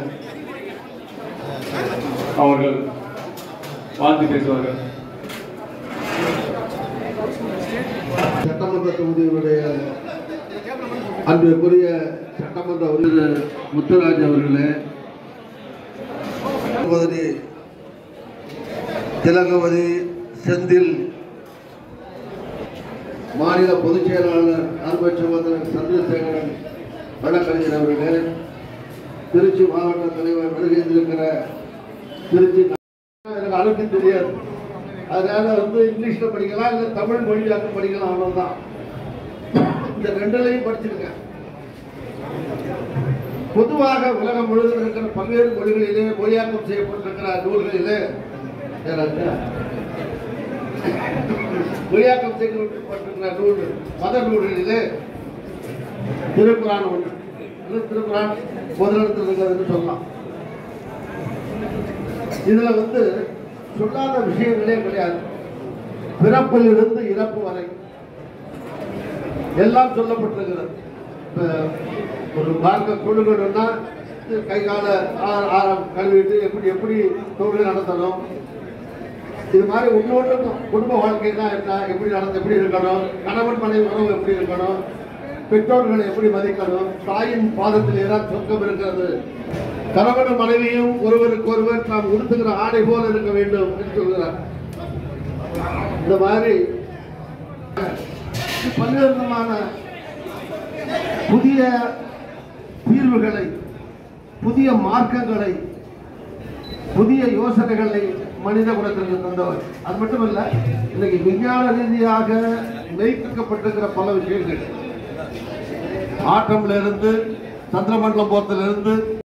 அவர்கள் வாழ்த்து பேசுவார்கள் சட்டமன்ற தொகுதியினுடைய அன்பிற்குரிய சட்டமன்ற உறுப்பினர் முத்துராஜ் அவர்களே சகோதரி திலகவதி செந்தில் மாநில பொதுச் செயலாளர் அன்பு சகோதரர் சந்திரசேகரன் வழக்கறிஞர் அவர்களே திருச்சி மாவட்ட தலைவர் வருகின்றிருக்கிற திருச்சி எனக்கு அனுப்பி தெரியாது அதனால வந்து இங்கிலீஷ்ல படிக்கலாம் இல்லை தமிழ் மொழியாக்க படிக்கலாம் அவ்வளவுதான் இந்த ரெண்டுலையும் படிச்சிருக்கேன் பொதுவாக உலகம் முழுவதும் இருக்கிற பல்வேறு மொழிகளிலே மொழியாக்கம் செய்யப்பட்டிருக்கிற நூல்களிலே ஏறாச்சா? மொழியாக்கம் செய்யப்பட்டிருக்கிற நூல் மத நூல்களிலே திருக்குறான் ஒன்று இது திருக்குறான் முதலிடத்தில் இருக்கிறதுன்னு சொல்லலாம் இதுல வந்து சொல்லாத விஷயங்களே கிடையாது பிறப்பிலிருந்து இறப்பு வரை எல்லாம் சொல்லப்பட்டிருக்கிறது இப்ப ஒரு பார்க்க கொடுக்கணும்னா இது கை கால ஆ- ஆரம் கழுவிட்டு எப்படி எப்படி தொழில் நடத்தணும் இது மாதிரி ஒன்னொன்றுக்கும் குடும்ப வாழ்க்கைனா என்ன எப்படி நடந்து எப்படி இருக்கணும் கணவன் மனைவி உறவு எப்படி இருக்கணும் பெற்றோர்களை எப்படி மதிக்கணும் தாயின் பாதத்தில் ஏதாவது சொர்க்கம் இருக்கிறது கணவன் மனைவியும் ஒருவருக்கு ஒருவர் நாம் உடுத்துகிற ஆடை போல இருக்க வேண்டும் என்று சொல்கிறார் இந்த மாதிரி பல்வேறு விதமான புதிய தீர்வுகளை புதிய மார்க்கங்களை புதிய யோசனைகளை மனித குலத்திற்கு தந்தவர் அது மட்டுமல்ல இன்னைக்கு விஞ்ஞான ரீதியாக மெய்ப்பிக்கப்பட்டிருக்கிற பல விஷயங்கள் ஆட்டம்ல இருந்து சந்திரமண்டலம் போறதுல இருந்து